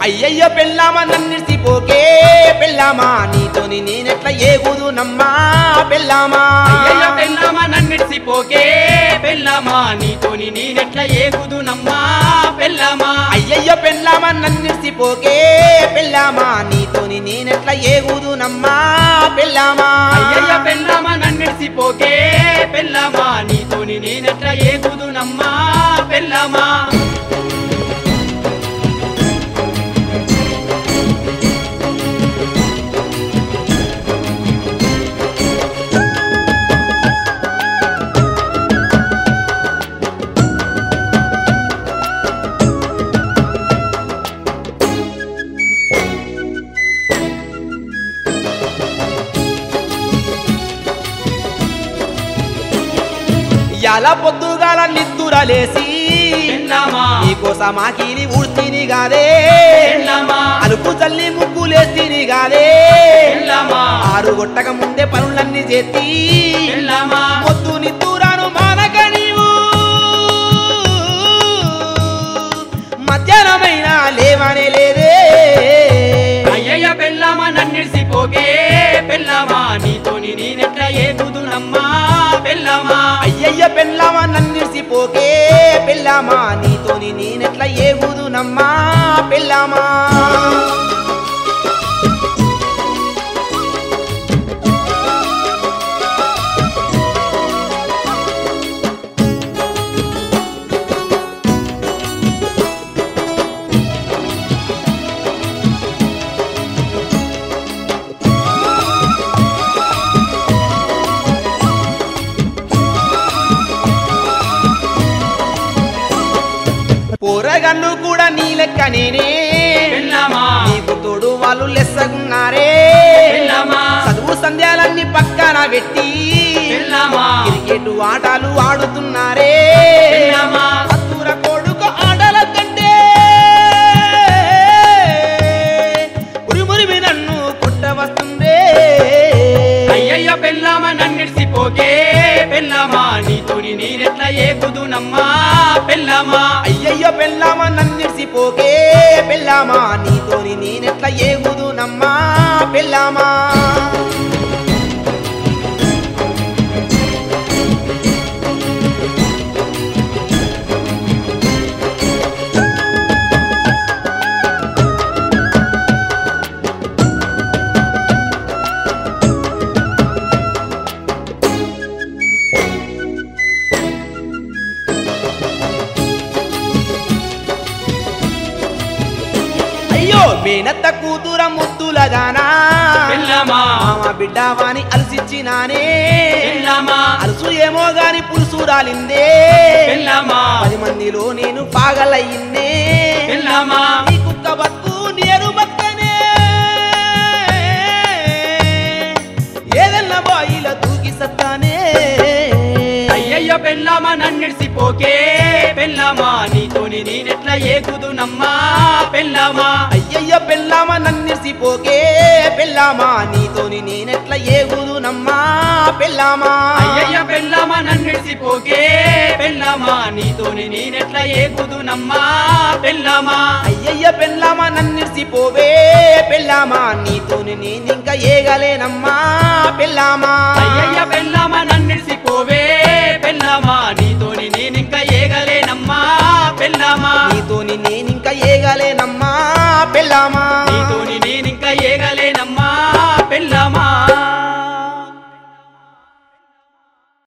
అయ్యయ్యో పెళ్ళామా నన్నిసిపోకే పెళ్ళామా నీతోని నేనెట్లా ఏగుదు నమ్మా పెళ్ళామా అయ్యయ్యో పెళ్ళామా నన్నిడిసిపోకే పెళ్ళామా నీతోని నేనెట్లా ఏగుదు నమ్మా పెళ్ళామా అయ్యయ్యో పెళ్ళామా నన్నిసిపోకే పెళ్ళామా నీతోని నేనెట్లా ఏగుదు నమ్మా పెళ్ళామా అయ్యయ్య పెళ్ళామా నన్నిడిసిపోకే పెళ్ళామా నీతోని నేనెట్లా ఏగుదు నమ్మా పెళ్ళామా ఎలా పొద్దుగాల నిద్దురలేసి పెళ్ళామా నీకోసం ఆకిలి ఊడ్తిని గాదే పెళ్ళామా అలుపు చల్లి ముగ్గులేస్తిని గాదే పెళ్ళామా ఆరు గొట్టక ముందే పనులన్నీ చేతి పెళ్ళామా మొద్దు నిద్దురాను మానక నీవు మధ్యాహ్నమైన లేవనే లేదే అయ్యయ్య పెళ్ళామా నన్నిడిసిపోకే పెళ్ళామా నీతోని నేనెట్లా ఏగుదు నమ్మా పెళ్ళామా అయ్యయ్య పెళ్ళామా నన్నిసిపోకే పెళ్ళామా నీతోని నేనెట్లా ఏగుదు నమ్మా పెళ్ళామా పోరగన్ను కూడా నీ లెక్క నేనే పెళ్ళామా నీకు తోడు వాళ్ళు లెస్సగున్నారే పెళ్ళామా చదువు సంధ్యాలన్నీ పక్కన పెట్టి పెళ్ళామా క్రికెట్ ఆటలు ఆడుతున్నారే పెళ్ళామా అత్తుర కొడుకు ఆటల కంటే ఉరిమురిమి నన్ను కొట్టవస్తుందే అయ్యయ్య పెళ్ళామా నన్నిడిసిపోకే పెళ్ళామా నీతోని నేనెట్లా ఏగుదు నమ్మా పెళ్ళామా అయ్యయ్యో పెళ్ళామా నన్నిడిసిపోకే పెళ్ళామా నీతోని నేనెట్లా ఏగుదు నమ్మా పెళ్ళామా అయ్యో మేనత్త కూతుర ముద్దులగానా పెళ్ళామా మామ బిడ్డవాని అలసిచ్చినానే పెళ్ళామా అలసు ఏమో గాని పులుసు రాలిందే పెళ్ళామా పది మందిలో నేను పాగలయ్యిందే పెళ్ళామా నీ కుక్క బతుకు నేరు బతుకనే ఏదన్నా బాయిల దూకి సత్తానే అయ్యయ్య పెళ్ళామా నన్నిడిసిపోకే పెళ్ళామా నీతోని నేనెట్లా ఏగుదు నమ్మా పెళ్ళామా అయ్యయ్యో పెళ్ళామా నన్నిసిపోకే పెళ్ళామా నీతోని నేనెట్లా ఏగుదు నమ్మా పెళ్ళామా అయ్యయ్య పెళ్ళామా నన్నిడిసిపోకే పెళ్ళామా నీతోని నేనెట్లా ఏగుదు నమ్మా పెళ్ళామా అయ్యయ్య పెళ్ళామా నన్నిసిపోవే పెళ్ళామా నీతోని నేనింకా ఏగలేనమ్మా పెళ్ళామా అయ్యయ్య పెళ్ళామా నన్నిడిసిపోవే పెళ్ళామా నీతోని నేనింకా ఏగలేనమ్మా